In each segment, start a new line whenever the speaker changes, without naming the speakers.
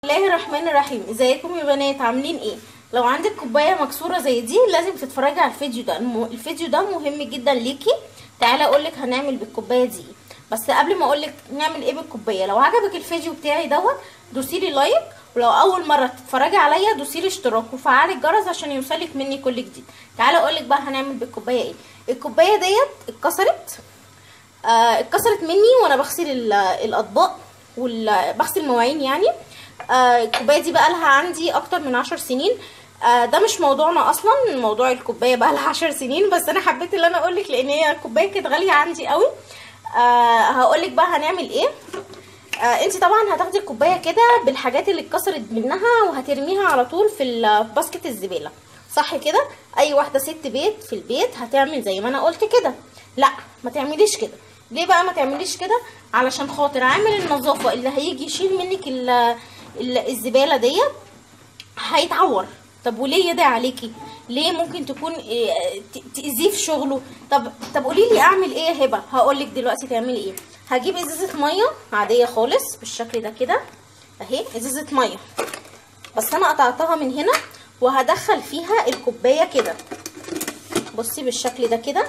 الله الرحمن الرحيم ازيكم يا بنات عاملين ايه لو عندك كوبايه مكسوره زي دي لازم تتفرجي على الفيديو ده الم- الفيديو ده مهم جدا ليكي تعالى اقولك هنعمل بالكوبايه دي إيه. بس قبل ما اقولك نعمل ايه بالكوبايه لو عجبك الفيديو بتاعي دوت دوسيلي لايك ولو اول مره تتفرجي عليا دوسيلي اشتراك وفعلي الجرس عشان يوصلك مني كل جديد تعالى اقولك بقى هنعمل بالكوبايه ايه الكوبايه ديت اتكسرت آه، اتكسرت مني وانا بغسل ال- الاطباق وبغسل المواعين يعني آه، الكوبايه دي بقى لها عندي اكتر من عشر سنين آه، ده مش موضوعنا اصلا موضوع الكوبايه بقى لها عشر سنين بس انا حبيت ان انا اقولك لان هي الكوبايه كانت غاليه عندي قوي آه، هقولك بقى هنعمل ايه آه انت طبعا هتاخدي الكوبايه كده بالحاجات اللي اتكسرت منها وهترميها على طول في ال- في باسكت الزباله صح كده اي واحده ست بيت في البيت هتعمل زي ما انا قلت كده لا ما تعمليش كده ليه بقى ما تعمليش كده علشان خاطر عامل النظافه اللي هيجي يشيل منك ال- ال- الزباله ديت هيتعور طب وليه يدعي عليكي ليه ممكن تكون إيه، ت- تاذيه في شغله طب طب قولي لي اعمل ايه يا هبه هقول لك دلوقتي تعملي ايه هجيب ازازه ميه عاديه خالص بالشكل ده كده اهي ازازه ميه بس انا قطعتها من هنا وهدخل فيها الكوبايه كده بصي بالشكل ده كده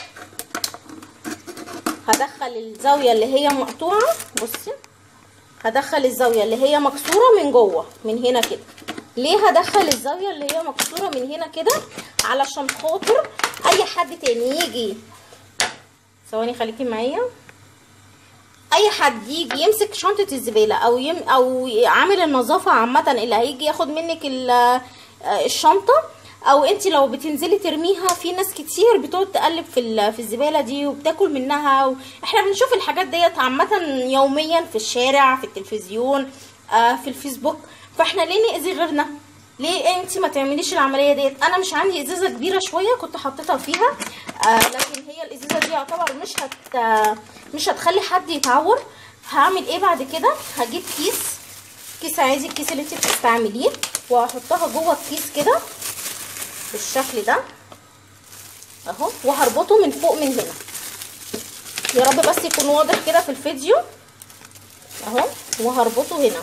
هدخل الزاويه اللي هي مقطوعه بصي هدخل الزاويه اللي هي مكسوره من جوه من هنا كده ليه هدخل الزاويه اللي هي مكسوره من هنا كده علشان خاطر اي حد تاني يجي ثواني خليكي معايا اي حد يجي يمسك شنطه الزباله او يم او عامل النظافه عامه اللي هيجي ياخد منك ال- الشنطه او انت لو بتنزلي ترميها في ناس كتير بتقعد تقلب في ال- في الزباله دي وبتاكل منها و... احنا بنشوف الحاجات ديت عامه يوميا في الشارع في التلفزيون آه في الفيسبوك فاحنا ليه نأذي غيرنا ليه انت ما تعمليش العمليه ديت انا مش عندي ازازه كبيره شويه كنت حطيتها فيها آه لكن هي الازازه دي يعتبر مش هت آه مش هتخلي حد يتعور هعمل ايه بعد كده هجيب كيس كيس عادي الكيس اللي انت بتستعمليه وهحطها جوه الكيس كده بالشكل ده اهو وهربطه من فوق من هنا يا رب بس يكون واضح كده في الفيديو اهو وهربطه هنا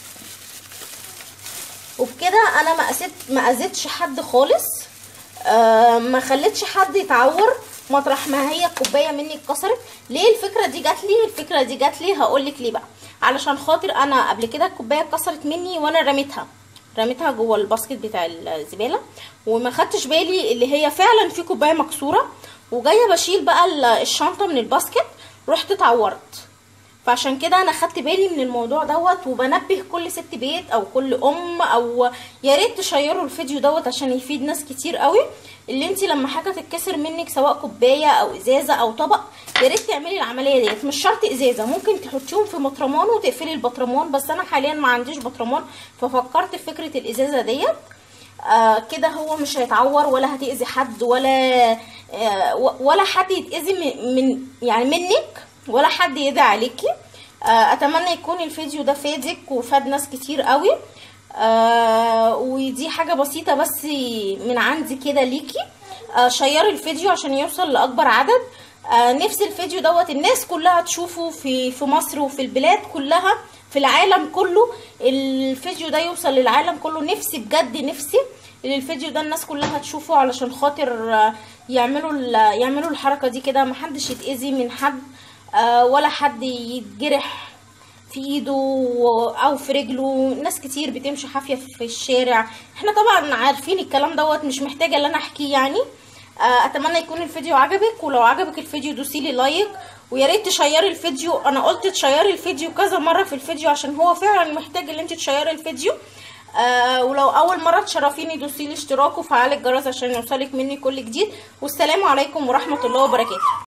وبكده انا ما أسيت ما اذيتش حد خالص آه ما خليتش حد يتعور مطرح ما هي الكوبايه مني اتكسرت ليه الفكره دي جات لي الفكره دي جات لي هقول لك ليه بقى علشان خاطر انا قبل كده الكوبايه اتكسرت مني وانا رميتها رميتها جوه الباسكت بتاع الزباله وما خدتش بالي اللي هي فعلا في كوبايه مكسوره وجايه بشيل بقى ال- الشنطه من الباسكت رحت اتعورت فعشان كده انا خدت بالي من الموضوع دوت وبنبه كل ست بيت او كل ام او يا ريت تشيروا الفيديو دوت عشان يفيد ناس كتير قوي اللي انت لما حاجه تتكسر منك سواء كوبايه او ازازه او طبق يا ريت تعملي العمليه ديت مش شرط ازازه ممكن تحطيهم في مطرمان وتقفلي البطرمان بس انا حاليا ما عنديش بطرمان ففكرت في فكره الازازه ديت آه كده هو مش هيتعور ولا هتأذي حد ولا آه و- ولا حد يتأذي من, من يعني منك ولا حد يدعي عليكي آه اتمنى يكون الفيديو ده فادك وفاد ناس كتير قوي آه ودي حاجة بسيطة بس من عندي كده ليكي آه شيري الفيديو عشان يوصل لأكبر عدد آه نفس الفيديو دوت الناس كلها تشوفه في في مصر وفي البلاد كلها في العالم كله الفيديو ده يوصل للعالم كله نفسي بجد نفسي ان الفيديو ده الناس كلها تشوفه علشان خاطر آه، يعملوا ال- يعملوا الحركة دي كده محدش يتأذي من حد آه، ولا حد يتجرح في ايده او في رجله ناس كتير بتمشي حافيه في الشارع احنا طبعا عارفين الكلام دوت مش محتاجه ان انا احكيه يعني آه، اتمنى يكون الفيديو عجبك ولو عجبك الفيديو دوسيلي لايك ويا ريت تشيري الفيديو انا قلت تشيري الفيديو كذا مره في الفيديو عشان هو فعلا محتاج ان انت تشيري الفيديو آه ولو اول مره تشرفيني دوسيلي اشتراك وفعلي الجرس عشان يوصلك مني كل جديد والسلام عليكم ورحمه الله وبركاته